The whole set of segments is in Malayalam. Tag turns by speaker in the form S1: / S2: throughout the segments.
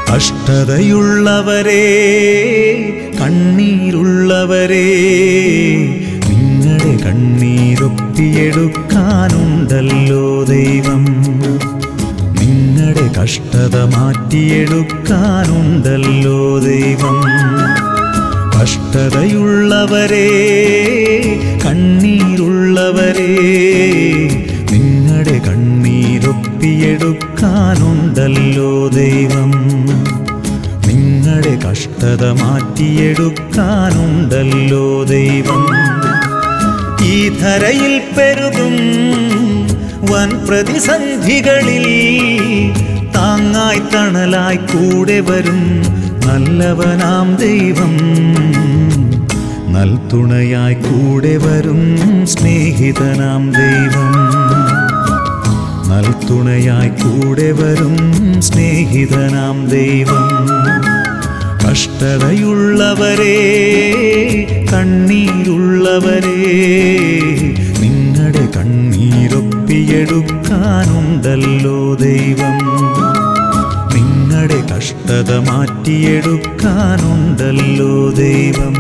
S1: കഷ്ടതയുള്ളവരെ കണ്ണീരുള്ളവരെ നിങ്ങളുടെ കണ്ണീരൊപ്പിയെടുക്കാനുണ്ടല്ലോ ദൈവം നിങ്ങളുടെ കഷ്ടത മാറ്റിയെടുക്കാനുണ്ടല്ലോ ദൈവം കഷ്ടതയുള്ളവരെ കണ്ണീരുള്ളവരെ നിങ്ങളുടെ കണ്ണീരൊപ്പിയെടുക്കാനുണ്ടല്ലോ ദൈവം നിങ്ങളുടെ കഷ്ടത മാറ്റിയെടുക്കാനുണ്ടല്ലോ ദൈവം ഈ ധരയിൽ പെരുകും വൻ പ്രതിസന്ധികളിൽ താങ്ങായി തണലായി കൂടെ വരും നല്ലവനാം ദൈവം നൽതുണയായി കൂടെ വരും സ്നേഹിതനാം ദൈവം നൽതുണയായി കൂടെ വരും സ്നേഹിതനാം ദൈവം കഷ്ടതയുള്ളവരെ കണ്ണീരുള്ളവരെ നിങ്ങളുടെ കണ്ണീരൊപ്പിയെടുക്കാനുണ്ടല്ലോ ദൈവം നിങ്ങളുടെ കഷ്ടത മാറ്റിയെടുക്കാനുണ്ടല്ലോ ദൈവം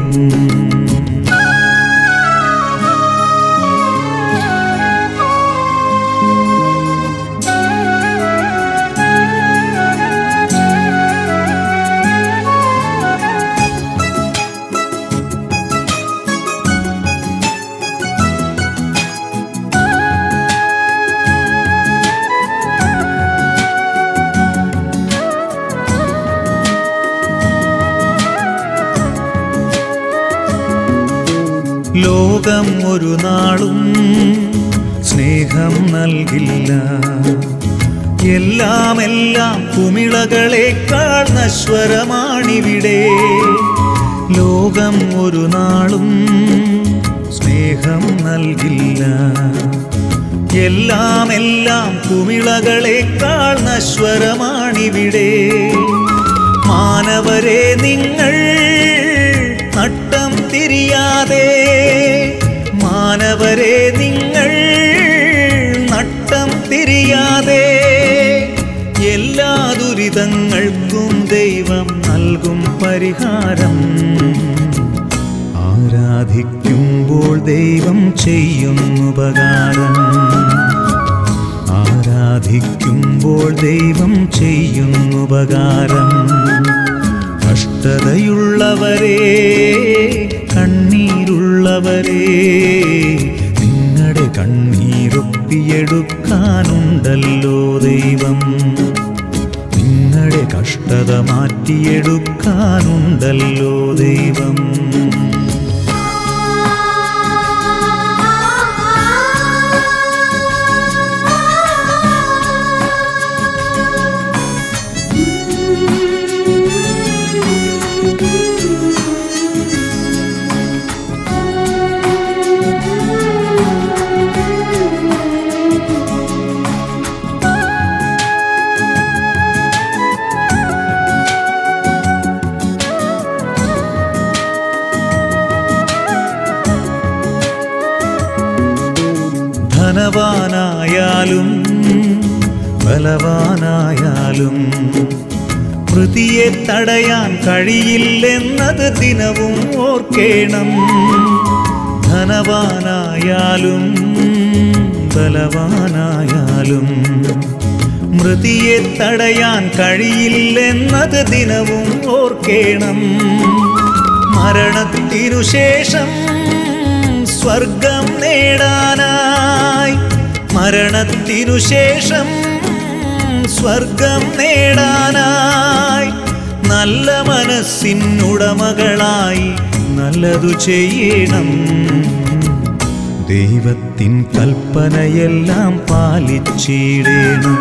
S1: ലോകം ഒരു നാളും സ്നേഹം നൽകില്ല എല്ലാം എല്ലാം കുമിളകളേക്കാൾ നശ്വരമാണിവിടെ ലോകം ഒരു നാളും സ്നേഹം നൽകില്ല എല്ലാം എല്ലാം കുമിളകളേക്കാൾ നശ്വരമാണിവിടെ മാനവരെ നിങ്ങൾ നട്ടം തിരിയാതെ മാനവരെ നിങ്ങൾ നട്ടം തിരിയാതെ എല്ലാ ദുരിതങ്ങൾക്കും ദൈവം നൽകും പരിഹാരം ആരാധിക്കുമ്പോൾ ദൈവം ചെയ്യുന്നുപകാരം ആരാധിക്കുമ്പോൾ ദൈവം ചെയ്യുന്നുപകാരം കഷ്ടതയുള്ളവരെ കണ്ണീരുള്ളവരെ നിങ്ങളുടെ കണ്ണീരൊപ്പിയെടുക്കാനുണ്ടല്ലോ ദൈവം നിങ്ങളുടെ കഷ്ടത മാറ്റിയെടുക്കാനുണ്ടല്ലോ ദൈവം ധനവാനായാലും ബലവാനായാലും പ്രതിയെ തടയാൻ കഴിയില്ലെന്നത് ദിനവും ഓർക്കേണം ധനവാനായാലും ബലവാനായാലും മൃതിയെ തടയാൻ കഴിയില്ലെന്നത് ദിനവും ഓർക്കേണം മരണത്തിനു ശേഷം സ്വർഗം നേടാനായി മരണത്തിനു ശേഷം സ്വർഗം നേടാനായി നല്ല മനസ്സിനുടമകളായി നല്ലതു ചെയ്യണം ദൈവത്തിൻ കൽപ്പനയെല്ലാം പാലിച്ചിടേണം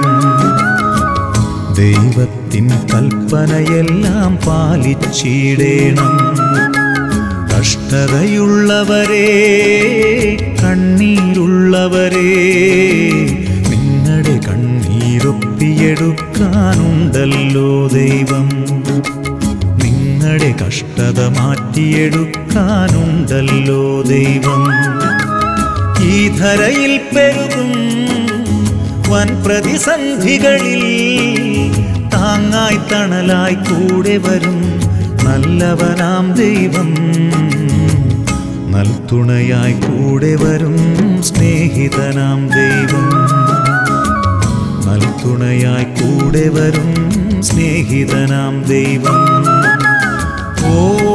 S1: ദൈവത്തിൻ കൽപ്പനയെല്ലാം പാലിച്ചിടേണം കഷ്ടതയുള്ളവരെ കണ്ണീരുള്ളവരെ നിങ്ങളുടെ കണ്ണീരൊപ്പിയെടുക്കാനുണ്ടല്ലോ ദൈവം നിങ്ങളുടെ കഷ്ടത മാറ്റിയെടുക്കാനുണ്ടല്ലോ ദൈവം ഈ ധരയിൽ പെരുകും വൻ പ്രതിസന്ധികളിൽ താങ്ങായി തണലായി കൂടെ വരും നല്ലവനാം ദൈവം നൽതുണയായി കൂടെ വരും സ്നേഹിതനാം ദൈവം നൽതുണയായി കൂടെ വരും സ്നേഹിതനാം ദൈവം ഓ